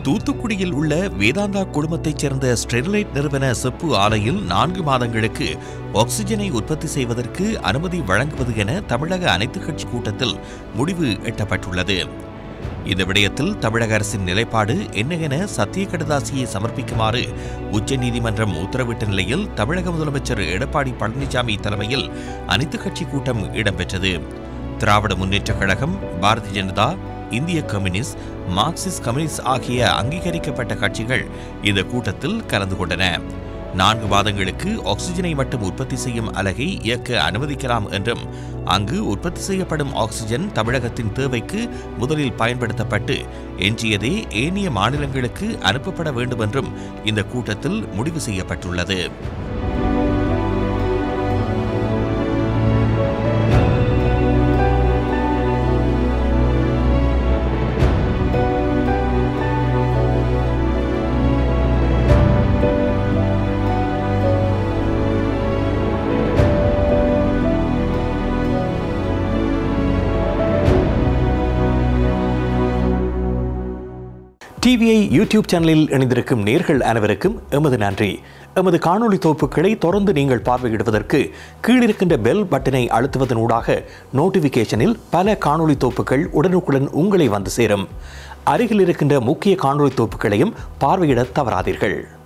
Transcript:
தூத்துக்குடியில் உள்ள வேதாந்தா குழுமத்தைச் சேர்ந்த ஸ்டெர்லைட் நிறுவன செப்பு ஆலையில் நான்கு மாதங்களுக்கு ஆக்சிஜனை உற்பத்தி செய்வதற்கு அனுமதி வழங்குவது என தமிழக அனைத்துக் கட்சி கூட்டத்தில் முடிவு எட்டப்பட்டுள்ளது இந்த விடயத்தில் தமிழக அரசின் நிலைப்பாடு என்ன என சத்திய கடதாசியை சமர்ப்பிக்குமாறு உச்சநீதிமன்றம் உத்தரவிட்ட நிலையில் தமிழக முதலமைச்சர் எடப்பாடி பழனிசாமி தலைமையில் அனைத்துக் கட்சி கூட்டம் இடம்பெற்றது திராவிட முன்னேற்றக் கழகம் பாரதிய ஜனதா இந்திய கம்யூனிஸ்ட் மார்க்சிஸ்ட் கம்யூனிஸ்ட் ஆகிய அங்கீகரிக்கப்பட்ட கட்சிகள் இந்த கூட்டத்தில் கலந்து கொண்டன நான்கு மாதங்களுக்கு ஆக்சிஜனை மட்டும் உற்பத்தி செய்யும் அலகை இயக்க அனுமதிக்கலாம் என்றும் அங்கு உற்பத்தி செய்யப்படும் ஆக்சிஜன் தமிழகத்தின் தேவைக்கு முதலில் பயன்படுத்தப்பட்டு எஞ்சியதே ஏனைய மாநிலங்களுக்கு அனுப்பப்பட வேண்டும் என்றும் இந்த கூட்டத்தில் முடிவு செய்யப்பட்டுள்ளது டிவிஐ யூடியூப் சேனலில் இணைந்திருக்கும் நேர்கள் அனைவருக்கும் எமது நன்றி எமது காணொளி தொகுப்புகளை தொடர்ந்து நீங்கள் பார்வையிடுவதற்கு கீழிருக்கின்ற பெல் பட்டனை அழுத்துவதனூடாக நோட்டிஃபிகேஷனில் பல காணொளி தொகுப்புகள் உடனுக்குடன் உங்களை வந்து சேரும் அருகில் இருக்கின்ற முக்கிய காணொளி தொகுப்புகளையும் பார்வையிட தவறாதீர்கள்